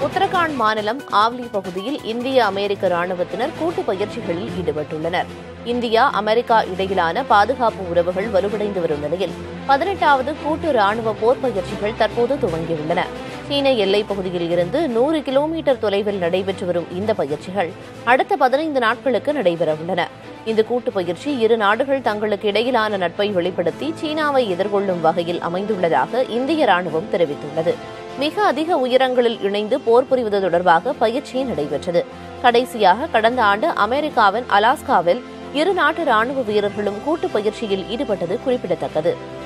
உத்தரகாண்ட் மாநிலம் ஆவ்லி பகுதியில் இந்திய அமெரிக்க ராணுவத்தினர் கூட்டு பயிற்சிகளில் ஈடுபட்டுள்ளனர் இந்தியா அமெரிக்கா இடையிலான பாதுகாப்பு உறவுகள் வலுவடைந்து வரும் நிலையில் பதினெட்டாவது கூட்டு ராணுவ போர் பயிற்சிகள் தற்போது துவங்கியுள்ளன சீன எல்லைப் பகுதியில் இருந்து நூறு கிலோமீட்டர் தொலைவில் நடைபெற்று வரும் இந்த பயிற்சிகள் அடுத்த பதினைந்து நாட்களுக்கு நடைபெறவுள்ளன இந்த கூட்டு பயிற்சி இரு நாடுகள் தங்களுக்கு இடையிலான நட்பை வெளிப்படுத்தி சீனாவை எதிர்கொள்ளும் வகையில் அமைந்துள்ளதாக இந்திய ராணுவம் தெரிவித்துள்ளது மிக அதிக உயரங்களில் இணைந்து போர் புரிவது தொடர்பாக பயிற்சி நடைபெற்றது கடைசியாக கடந்த ஆண்டு அமெரிக்காவின் அலாஸ்காவில் இரு நாட்டு ராணுவ வீரர்களும் கூட்டு பயிற்சியில் ஈடுபட்டது குறிப்பிடத்தக்கது